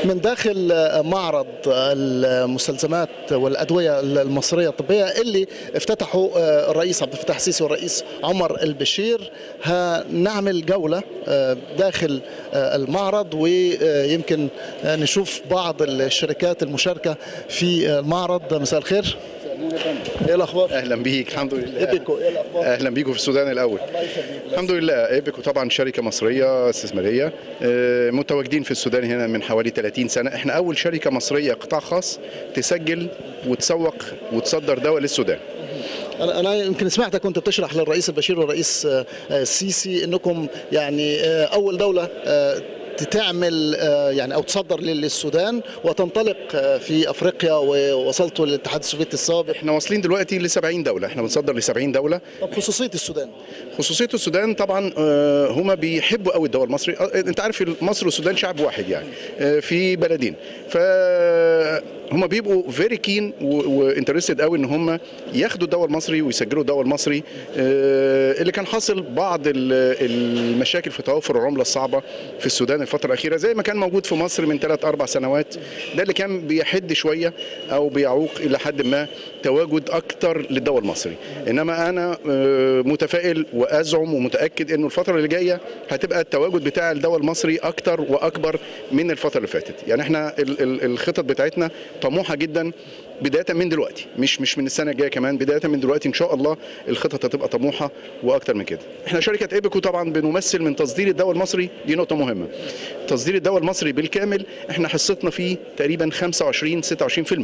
من داخل معرض المستلزمات والادويه المصريه الطبيه اللي افتتحه الرئيس عبد الفتاح السيسي والرئيس عمر البشير هنعمل جوله داخل المعرض ويمكن نشوف بعض الشركات المشاركه في المعرض مساء الخير ايه الاخبار اهلا بيك الحمد لله ايبكو ايه الاخبار اهلا بيكم في السودان الاول الحمد لله ايبكو طبعا شركه مصريه استثماريه آه، متواجدين في السودان هنا من حوالي 30 سنه احنا اول شركه مصريه قطاع خاص تسجل وتسوق وتصدر دواء للسودان انا انا يمكن سمعتك كنت بتشرح للرئيس البشير والرئيس آه، السيسي انكم يعني آه، اول دوله آه، تعمل آه، يعني او تصدر للسودان وتنطلق آه، في افريقيا ووصلتوا للاتحاد السوفيتي السابق احنا واصلين دلوقتي ل 70 دوله احنا بنصدر ل 70 دوله طب خصوصيه السودان خصوصيه السودان طبعا آه، هما بيحبوا قوي الدواء المصري آه، انت عارف مصر والسودان شعب واحد يعني آه، في بلدين ف هما بيبقوا فيري كين وانترستد قوي ان هم ياخدوا الدواء المصري ويسجلوا الدواء المصري آه، اللي كان حاصل بعض ال- المشاكل في توافر العمله الصعبه في السودان الفتره الاخيره زي ما كان موجود في مصر من ثلاث اربع سنوات ده اللي كان بيحد شويه او بيعوق الى حد ما تواجد اكتر للدواء المصري انما انا آه، متفائل وازعم ومتاكد انه الفتره اللي جايه هتبقى التواجد بتاع الدواء المصري اكتر واكبر من الفتره اللي فاتت يعني احنا ال- ال- الخطط بتاعتنا طموحه جدا بدايه من دلوقتي مش مش من السنه الجايه كمان بدايه من دلوقتي ان شاء الله الخطط هتبقى طموحه واكتر من كده احنا شركه ايبكو طبعا بنمثل من تصدير الدواء المصري دي نقطه مهمه تصدير الدواء المصري بالكامل احنا حصتنا فيه تقريبا 25 26%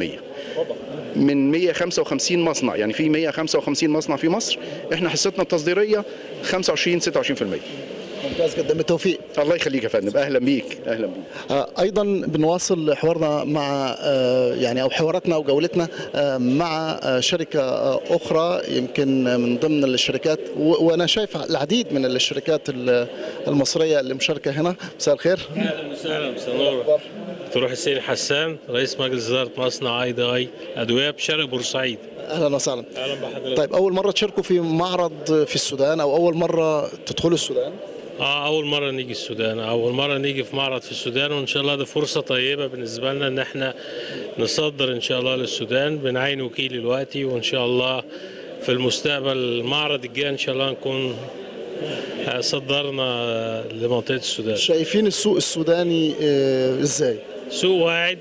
من 155 مصنع يعني في 155 مصنع في مصر احنا حصتنا التصديريه 25 26% ممتاز جدا بالتوفيق الله يخليك يا فندم اهلا بيك اهلا بيك آه، ايضا بنواصل حوارنا مع آه، يعني او حواراتنا وجولتنا آه، مع آه، شركه آه، اخرى يمكن من ضمن الشركات و- وانا شايف العديد من الشركات ال- المصريه اللي مشاركه هنا مساء الخير اهلا وسهلا مساء النور دكتور حسين حسان رئيس مجلس اداره مصنع اي دي اي ادويه بشرق بورسعيد اهلا وسهلا اهلا بحضرتك طيب اول مره تشاركوا في معرض في السودان او اول مره تدخلوا السودان اه اول مره نيجي السودان اول مره نيجي في معرض في السودان وان شاء الله ده فرصه طيبه بالنسبه لنا ان احنا نصدر ان شاء الله للسودان بنعين وكيل دلوقتي وان شاء الله في المستقبل المعرض الجاي ان شاء الله نكون آه، صدرنا لمنطقه السودان شايفين السوق السوداني آه، ازاي سوق واعد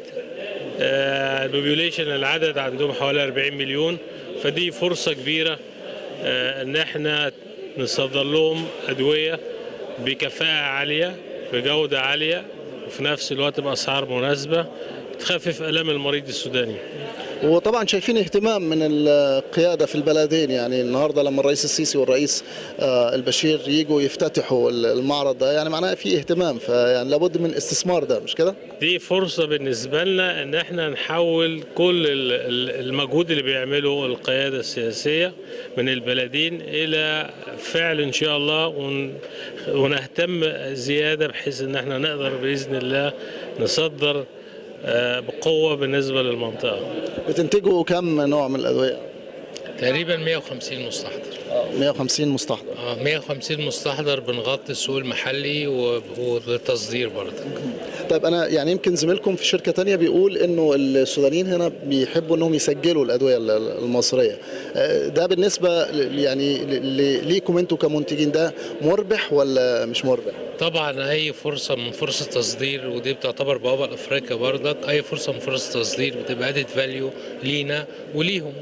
آه، البوبيوليشن العدد عندهم حوالي 40 مليون فدي فرصة كبيرة آه، ان احنا نصدر لهم ادوية بكفاءة عالية بجودة عالية وفي نفس الوقت بأسعار مناسبة تخفف آلام المريض السوداني وطبعا شايفين اهتمام من القياده في البلدين يعني النهارده لما الرئيس السيسي والرئيس آه، البشير يجوا يفتتحوا المعرض ده يعني معناه في اهتمام فيعني لابد من استثمار ده مش كده؟ دي فرصة بالنسبة لنا ان احنا نحول كل ال- ال- المجهود اللي بيعمله القيادة السياسية من البلدين الى فعل ان شاء الله ون- ونهتم زيادة بحيث ان احنا نقدر بإذن الله نصدر آه، بقوة بالنسبة للمنطقة بتنتجوا كم نوع من الادويه؟ تقريبا 150 مستحضر 150 مستحضر اه 150 مستحضر بنغطي السوق المحلي و- والتصدير برضك طيب انا يعني يمكن زميلكم في شركه تانية بيقول انه السودانيين هنا بيحبوا انهم يسجلوا الادويه ال- المصريه آه، ده بالنسبه ل- يعني ل- ل- ليكم انتوا كمنتجين ده مربح ولا مش مربح؟ طبعا اي فرصه من فرص تصدير ودي بتعتبر بوابه لافريقيا برضك اي فرصه من فرص تصدير بتبقى ادت فاليو لينا وليهم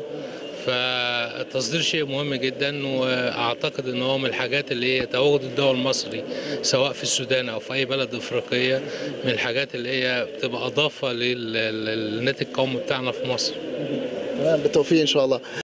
فالتصدير شيء مهم جدا واعتقد ان هو من الحاجات اللي هي تواجد الدواء المصري سواء في السودان او في اي بلد افريقيه من الحاجات اللي هي بتبقى اضافه لل- لل- للناتج القومي بتاعنا في مصر تمام بالتوفيق ان شاء الله